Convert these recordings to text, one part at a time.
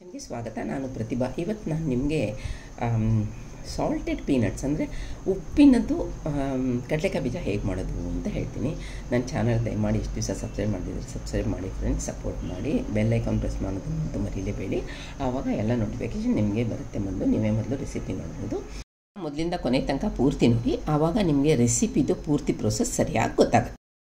ನಿಮಗೆ ಸ್ವಾಗತ ನಾನು ಪ್ರತಿಭಾ ಇವತ್ತು ನಾನು ನಿಮಗೆ ಸಾಲ್ಟೆಡ್ ಪೀನಟ್ಸ್ ಅಂದರೆ ಉಪ್ಪಿನದ್ದು ಕಡಲೆಕಾಯಿ ಬೀಜ ಹೇಗೆ ಮಾಡೋದು ಅಂತ ಹೇಳ್ತೀನಿ ನನ್ನ ಚಾನಲ್ ದಯಮಾಡಿ ಇಷ್ಟು ದಿವಸ ಸಬ್ಸ್ಕ್ರೈಬ್ ಮಾಡಿದರೆ ಸಬ್ಸ್ಕ್ರೈಬ್ ಮಾಡಿ ಫ್ರೆಂಡ್ಸ್ ಸಪೋರ್ಟ್ ಮಾಡಿ ಬೆಲ್ ಐಕಾನ್ ಪ್ರೆಸ್ ಮಾಡೋದನ್ನು ಮರೀಲೇಬೇಡಿ ಆವಾಗ ಎಲ್ಲ ನೋಟಿಫಿಕೇಷನ್ ನಿಮಗೆ ಬರುತ್ತೆ ಮೊದಲು ನೀವೇ ಮೊದಲು ರೆಸಿಪಿ ನೋಡ್ಬೋದು ಮೊದಲಿಂದ ಕೊನೆ ತನಕ ಪೂರ್ತಿ ನೋಡಿ ಆವಾಗ ನಿಮಗೆ ರೆಸಿಪಿದು ಪೂರ್ತಿ ಪ್ರೋಸೆಸ್ ಸರಿಯಾಗಿ ಗೊತ್ತಾಗುತ್ತೆ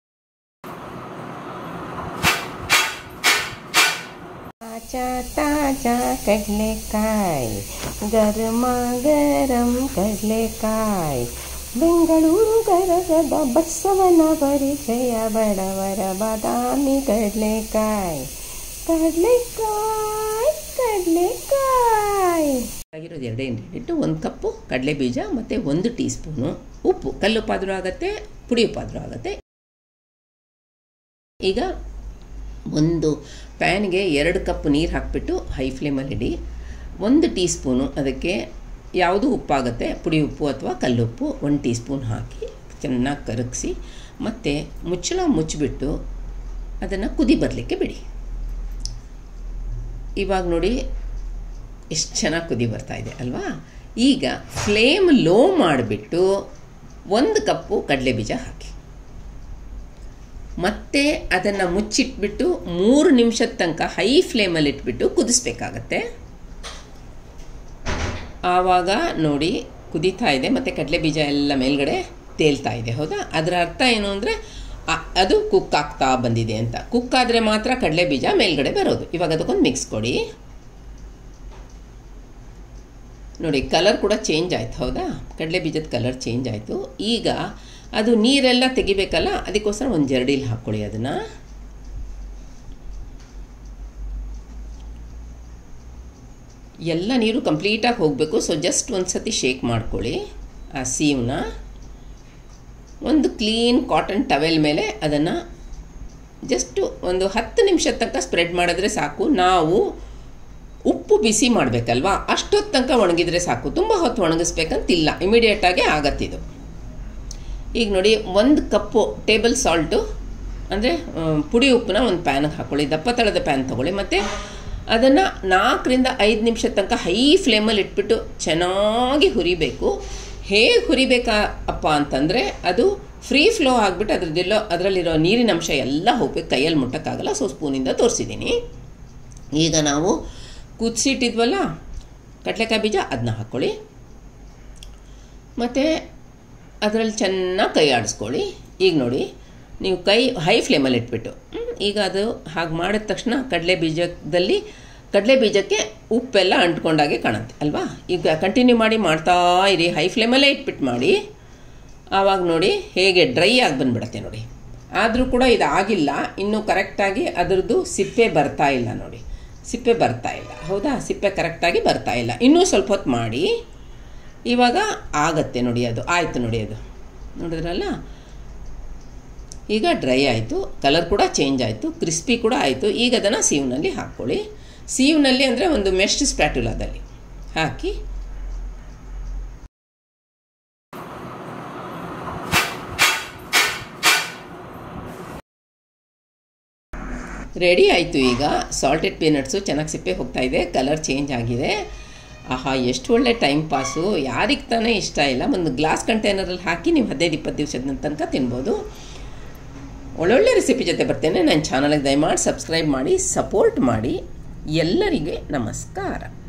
ತಾಜಾ ತಾಜಾ ಕಡಲೆಕಾಯಿ ಗರಮ ಗರಂ ಕಡಲೆಕಾಯಿ ಬೆಂಗಳೂರು ಗರಗದ ಬಸವನ ಪರಿಚಯ ಬಡವರ ಬಾದಾಮಿ ಕಡಲೆಕಾಯಿ ಕಡಲೆಕಾಯಿ ಕಡಲೆಕಾಯಿ ಆಗಿರೋದು ಎರಡೇ ಇಂಗ್ರೀಡಿಯೆಂಟು ಒಂದು ಕಪ್ಪು ಕಡಲೆ ಬೀಜ ಮತ್ತು ಒಂದು ಟೀ ಸ್ಪೂನು ಉಪ್ಪು ಕಲ್ಲುಪ್ಪಾದರೂ ಆಗುತ್ತೆ ಪುಡಿ ಉಪ್ಪಾದರೂ ಆಗುತ್ತೆ ಈಗ ಒಂದು ಪ್ಯಾನ್ಗೆ ಎರಡು ಕಪ್ ನೀರು ಹಾಕಿಬಿಟ್ಟು ಹೈ ಫ್ಲೇಮಲ್ಲಿ ಇಡಿ ಒಂದು ಟೀ ಸ್ಪೂನು ಅದಕ್ಕೆ ಯಾವುದು ಉಪ್ಪಾಗುತ್ತೆ ಪುಡಿ ಉಪ್ಪು ಅಥವಾ ಕಲ್ಲುಪ್ಪು ಒಂದು ಟೀ ಸ್ಪೂನ್ ಹಾಕಿ ಚೆನ್ನಾಗಿ ಕರಗಿಸಿ ಮತ್ತು ಮುಚ್ಚಳ ಮುಚ್ಚಿಬಿಟ್ಟು ಅದನ್ನು ಕುದಿ ಬರಲಿಕ್ಕೆ ಬಿಡಿ ಇವಾಗ ನೋಡಿ ಎಷ್ಟು ಚೆನ್ನಾಗಿ ಕುದಿ ಬರ್ತಾ ಇದೆ ಅಲ್ವಾ ಈಗ ಫ್ಲೇಮ್ ಲೋ ಮಾಡಿಬಿಟ್ಟು ಒಂದು ಕಪ್ಪು ಕಡಲೆ ಬೀಜ ಹಾಕಿ ಮತ್ತೆ ಅದನ್ನು ಮುಚ್ಚಿಟ್ಬಿಟ್ಟು ಮೂರು ನಿಮಿಷದ ತನಕ ಹೈ ಫ್ಲೇಮಲ್ಲಿ ಇಟ್ಬಿಟ್ಟು ಕುದಿಸ್ಬೇಕಾಗತ್ತೆ ಆವಾಗ ನೋಡಿ ಕುದೀತಾ ಇದೆ ಮತ್ತು ಕಡಲೆ ಬೀಜ ಎಲ್ಲ ಮೇಲ್ಗಡೆ ತೇಲ್ತಾ ಇದೆ ಹೌದಾ ಅದರ ಅರ್ಥ ಏನು ಅಂದರೆ ಅದು ಕುಕ್ ಆಗ್ತಾ ಬಂದಿದೆ ಅಂತ ಕುಕ್ ಆದರೆ ಮಾತ್ರ ಕಡಲೆ ಬೀಜ ಮೇಲ್ಗಡೆ ಬರೋದು ಇವಾಗ ಅದಕ್ಕೊಂದು ಮಿಕ್ಸ್ ಕೊಡಿ ನೋಡಿ ಕಲರ್ ಕೂಡ ಚೇಂಜ್ ಆಯ್ತು ಹೌದಾ ಕಡಲೆ ಬೀಜದ ಕಲರ್ ಚೇಂಜ್ ಆಯಿತು ಈಗ ಅದು ನೀರೆಲ್ಲ ತೆಗಿಬೇಕಲ್ಲ ಅದಕ್ಕೋಸ್ಕರ ಒಂದು ಜರಡಿಲಿ ಹಾಕ್ಕೊಳ್ಳಿ ಅದನ್ನು ಎಲ್ಲ ನೀರು ಕಂಪ್ಲೀಟಾಗಿ ಹೋಗಬೇಕು ಸೊ ಜಸ್ಟ್ ಒಂದು ಸತಿ ಶೇಕ್ ಮಾಡ್ಕೊಳ್ಳಿ ಆ ಸೀವನ್ನ ಒಂದು ಕ್ಲೀನ್ ಕಾಟನ್ ಟವೆಲ್ ಮೇಲೆ ಅದನ್ನು ಜಸ್ಟು ಒಂದು ಹತ್ತು ನಿಮಿಷದ ತನಕ ಸ್ಪ್ರೆಡ್ ಮಾಡಿದ್ರೆ ಸಾಕು ನಾವು ಉಪ್ಪು ಬಿಸಿ ಮಾಡಬೇಕಲ್ವಾ ಅಷ್ಟೊತ್ತು ತನಕ ಒಣಗಿದ್ರೆ ಸಾಕು ತುಂಬ ಹೊತ್ತು ಒಣಗಿಸ್ಬೇಕಂತಿಲ್ಲ ಇಮಿಡಿಯೇಟಾಗಿ ಆಗತ್ತಿದು ಈಗ ನೋಡಿ ಒಂದು ಕಪ್ಪು ಟೇಬಲ್ ಸಾಲ್ಟು ಅಂದರೆ ಪುಡಿ ಉಪ್ಪನ್ನ ಒಂದು ಪ್ಯಾನ್ಗೆ ಹಾಕ್ಕೊಳ್ಳಿ ದಪ್ಪ ತಳದ ಪ್ಯಾನ್ ತೊಗೊಳ್ಳಿ ಮತ್ತು ಅದನ್ನು ನಾಲ್ಕರಿಂದ ಐದು ನಿಮಿಷ ತನಕ ಹೈ ಫ್ಲೇಮಲ್ಲಿ ಇಟ್ಬಿಟ್ಟು ಚೆನ್ನಾಗಿ ಹುರಿಬೇಕು ಹೇಗೆ ಹುರಿಬೇಕಾ ಅಪ್ಪ ಅಂತಂದರೆ ಅದು ಫ್ರೀ ಫ್ಲೋ ಆಗಿಬಿಟ್ಟು ಅದರದ್ದೆಲ್ಲೋ ಅದರಲ್ಲಿರೋ ನೀರಿನ ಅಂಶ ಎಲ್ಲ ಹೋಗ್ಬೇಕು ಕೈಯಲ್ಲಿ ಮುಟ್ಟಕ್ಕಾಗಲ್ಲ ಸೊ ಸ್ಪೂನಿಂದ ತೋರಿಸಿದ್ದೀನಿ ಈಗ ನಾವು ಕುದಿಸಿಟ್ಟಿದ್ವಲ್ಲ ಕಡಲೆಕಾಯಿ ಬೀಜ ಅದನ್ನ ಹಾಕ್ಕೊಳ್ಳಿ ಮತ್ತು ಅದರಲ್ಲಿ ಚೆನ್ನಾಗಿ ಕೈ ಆಡಿಸ್ಕೊಳ್ಳಿ ಈಗ ನೋಡಿ ನೀವು ಕೈ ಹೈ ಫ್ಲೇಮಲ್ಲಿ ಇಟ್ಬಿಟ್ಟು ಈಗ ಅದು ಹಾಗೆ ಮಾಡಿದ ತಕ್ಷಣ ಕಡಲೆ ಬೀಜದಲ್ಲಿ ಕಡಲೆ ಬೀಜಕ್ಕೆ ಉಪ್ಪೆಲ್ಲ ಅಂಟ್ಕೊಂಡಾಗೆ ಕಾಣುತ್ತೆ ಅಲ್ವಾ ಈಗ ಕಂಟಿನ್ಯೂ ಮಾಡಿ ಮಾಡ್ತಾ ಇರಿ ಹೈ ಫ್ಲೇಮಲ್ಲೇ ಇಟ್ಬಿಟ್ಟು ಮಾಡಿ ಆವಾಗ ನೋಡಿ ಹೇಗೆ ಡ್ರೈ ಆಗಿ ಬಂದುಬಿಡತ್ತೆ ನೋಡಿ ಆದರೂ ಕೂಡ ಇದು ಆಗಿಲ್ಲ ಇನ್ನೂ ಕರೆಕ್ಟಾಗಿ ಅದರದ್ದು ಸಿಪ್ಪೆ ಬರ್ತಾ ಇಲ್ಲ ನೋಡಿ ಸಿಪ್ಪೆ ಬರ್ತಾ ಇಲ್ಲ ಹೌದಾ ಸಿಪ್ಪೆ ಕರೆಕ್ಟಾಗಿ ಬರ್ತಾ ಇಲ್ಲ ಇನ್ನೂ ಸ್ವಲ್ಪ ಹೊತ್ತು ಮಾಡಿ ಇವಾಗ ಆಗತ್ತೆ ನೋಡಿ ಅದು ಆಯಿತು ನೋಡಿ ಅದು ನೋಡಿದ್ರಲ್ಲ ಈಗ ಡ್ರೈ ಆಯಿತು ಕಲರ್ ಕೂಡ ಚೇಂಜ್ ಆಯಿತು ಕ್ರಿಸ್ಪಿ ಕೂಡ ಆಯಿತು ಈಗ ಅದನ್ನು ಸೀವ್ನಲ್ಲಿ ಹಾಕ್ಕೊಳ್ಳಿ ಸೀವ್ನಲ್ಲಿ ಅಂದರೆ ಒಂದು ಮೆಸ್ಟ್ ಸ್ಪ್ಯಾಟುಲಾದಲ್ಲಿ ಹಾಕಿ ರೆಡಿ ಆಯಿತು ಈಗ ಸಾಲ್ಟೆಡ್ ಪೀನಟ್ಸು ಚೆನ್ನಾಗಿ ಸಿಪ್ಪೆ ಹೋಗ್ತಾ ಇದೆ ಕಲರ್ ಚೇಂಜ್ ಆಗಿದೆ ಆಹಾ ಎಷ್ಟು ಒಳ್ಳೆ ಟೈಮ್ ಪಾಸು ಯಾರಿಗೆ ತಾನೇ ಇಷ್ಟ ಇಲ್ಲ ಒಂದು ಗ್ಲಾಸ್ ಕಂಟೈನರಲ್ಲಿ ಹಾಕಿ ನೀವು ಹದಿನೈದು ಇಪ್ಪತ್ತು ದಿವಸದ ತನಕ ತಿನ್ಬೋದು ಒಳ್ಳೊಳ್ಳೆ ರೆಸಿಪಿ ಜೊತೆ ಬರ್ತೇನೆ ನನ್ನ ಚಾನಲ್ಗೆ ದಯಮಾಡಿ ಸಬ್ಸ್ಕ್ರೈಬ್ ಮಾಡಿ ಸಪೋರ್ಟ್ ಮಾಡಿ ಎಲ್ಲರಿಗೆ ನಮಸ್ಕಾರ